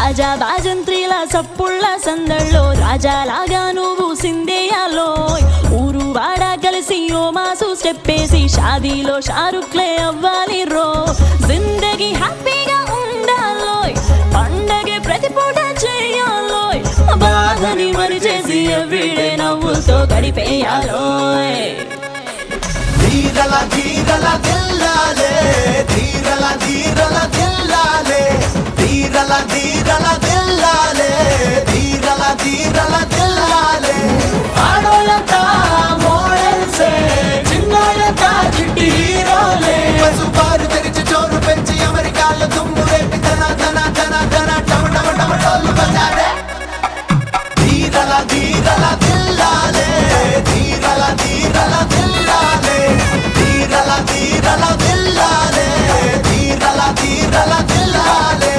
బాజా బాజంత్రీల సప్పుళ్ళ సందళ్ళో రాజాలాగా నువ్వు సిందేయాలో ఊరు వాడ కలిసి ఓ మాసు స్టెప్పేసి షాదీలో షారుఖ్లే అవ్వాలి రో జిందగీ హ్యాపీగా ఉండాలోయ్ పండగ ప్రతి పూట చేయాలోయ్ బాధని మరి చేసి ఎవ్రీడే నవ్వుతో గడిపేయాలోయ్ ధీరల ధీరల దిల్లాలే ధీరల ధీరల దిల్లాలే ధీరల ధీరల దిల్లాలే ధీరల ధీరల దిల్లాలే ఆడోళ్ళంతా మోడల్సే చిన్నోళ్ళంతా చిట్టి హీరోలే పసుపారు తెరిచి చోరు పెంచి అమెరికాలో దుమ్ము రేపి తన తన తన తన టమ టమ టమ టోళ్ళు బజారే ధీరల ధీరల దిల్లాలే ధీరల ధీరల దిల్లాలే ధీరల ధీరల దిల్లాలే ధీరల ధీరల దిల్లాలే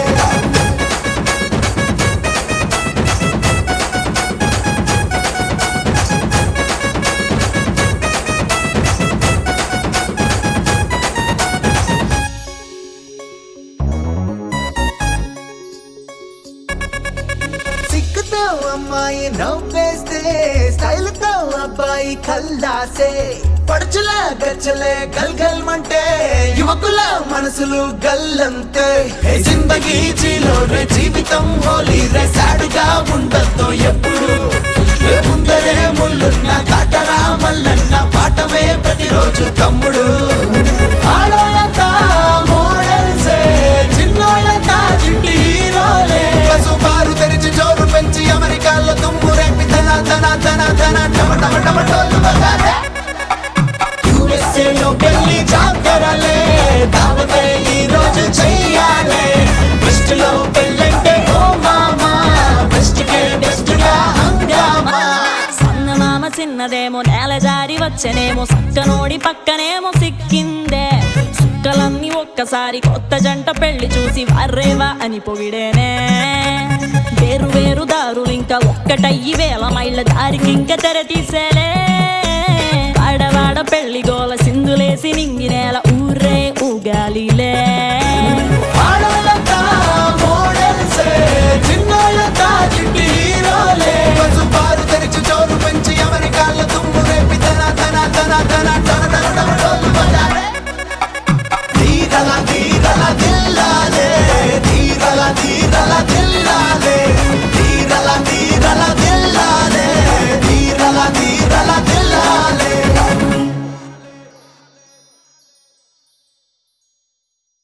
సిక్కుతో అమ్మాయి నవ్వేస్తే స్టైల్ తో అబ్బాయి కల్లాసే పడుచుల గచ్చలే గల్ గల్ మంటే యువకుల మనసులు గల్లంతే హే జిందగీ చీలోనే జీవితం హోలీ రే సాడుగా ఉండద్దు ఎప్పుడు ఏ ముందరే ముళ్ళున్న కాటరా మల్లన్న పాటమే ప్రతిరోజు తమ్ముడు ఆడోళ్ళంతా మోడల్సే చిన్నోళ్ళంతా చిట్టి హీరోలే పసుపారు తెరిచి జోరు పెంచి అమెరికాలో దుమ్ము రేపి తన తన తన తన టమ టమ టమ టోళ్ళు బజారే USA లో పెళ్లి జాతరలే దావతే ఈ రోజు చెయ్యాలే వెస్ట్ లో పెళ్ళంటే ఓ మామా వెస్ట్ కే బెస్ట్ గా హంగామా సన్నమామ చిన్నదేమో నేల జారి వచ్చనేమో సక్కనోడి పక్కనేమో సిక్కిందే సుక్కలన్నీ ఒక్కసారి కొత్త జంట పెళ్లి చూసి వర్రేవా అని పొగిడేనే వేరు వేరు దారులు ఇంకా ఒక్కటయ్యి వేల మైళ్ళ దారికి ఇంకా తెర తీసేలే వాడవాడ పెళ్లి గోల సింధులేసి నింగి నేల ఊరే ఊగాలిలే